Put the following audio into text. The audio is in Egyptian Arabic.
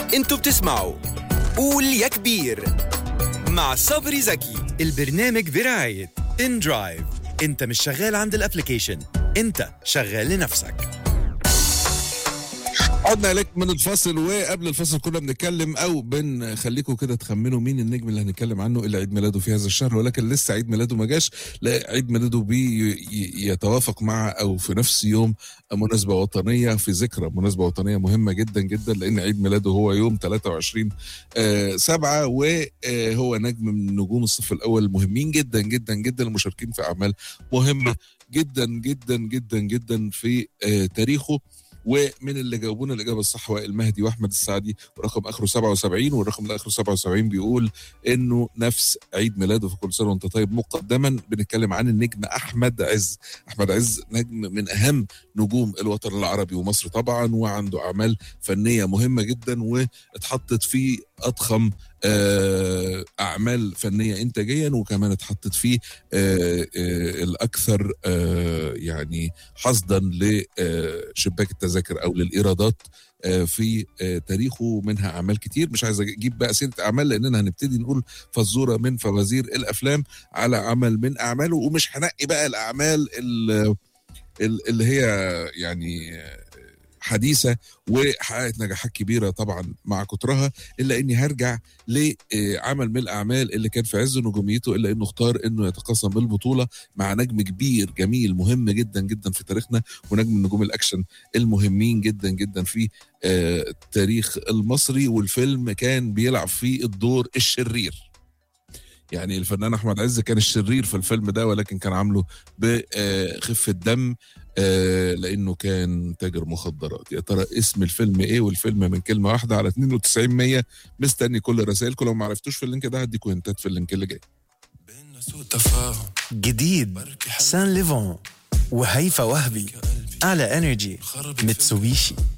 انتوا بتسمعوا قول يا كبير مع صبري زكي البرنامج برعاية ان درايف انت مش شغال عند الابليكيشن انت شغال لنفسك عدنا لك من الفاصل وقبل الفاصل كنا بنتكلم او بنخليكم كده تخمنوا مين النجم اللي هنتكلم عنه اللي عيد ميلاده في هذا الشهر ولكن لسه عيد ميلاده ما جاش لا عيد ميلاده بيتوافق مع او في نفس يوم مناسبه وطنيه في ذكرى مناسبه وطنيه مهمه جدا جدا لان عيد ميلاده هو يوم 23 آه سبعة وهو نجم من نجوم الصف الاول المهمين جدا جدا جدا المشاركين في اعمال مهمه جدا جدا جدا جدا في آه تاريخه ومن اللي جاوبونا الاجابه الصح وائل مهدي واحمد السعدي ورقم اخره 77 والرقم اللي اخره 77 بيقول انه نفس عيد ميلاده في كل سنه وانت طيب مقدما بنتكلم عن النجم احمد عز احمد عز نجم من اهم نجوم الوطن العربي ومصر طبعا وعنده اعمال فنيه مهمه جدا واتحطت في اضخم اعمال فنيه انتاجيا وكمان اتحطت في الاكثر يعني حصدا لشباك التذاكر او للايرادات في تاريخه منها اعمال كتير مش عايز اجيب بقى سيره اعمال لاننا هنبتدي نقول فزوره من فوازير الافلام على عمل من اعماله ومش هنقي بقى الاعمال اللي هي يعني حديثه وحققت نجاحات كبيره طبعا مع كترها الا اني هرجع لعمل من الاعمال اللي كان في عز نجوميته الا انه اختار انه يتقاسم بالبطوله مع نجم كبير جميل مهم جدا جدا في تاريخنا ونجم من نجوم الاكشن المهمين جدا جدا في التاريخ المصري والفيلم كان بيلعب فيه الدور الشرير يعني الفنان احمد عز كان الشرير في الفيلم ده ولكن كان عامله بخفه دم آه لانه كان تاجر مخدرات يا ترى اسم الفيلم ايه والفيلم من كلمه واحده على 92 100 مستني كل رسائلكم لو ما عرفتوش في اللينك ده هديكم هنتات في اللينك اللي جاي جديد سان ليفون وهيفا وهبي على انرجي ميتسوبيشي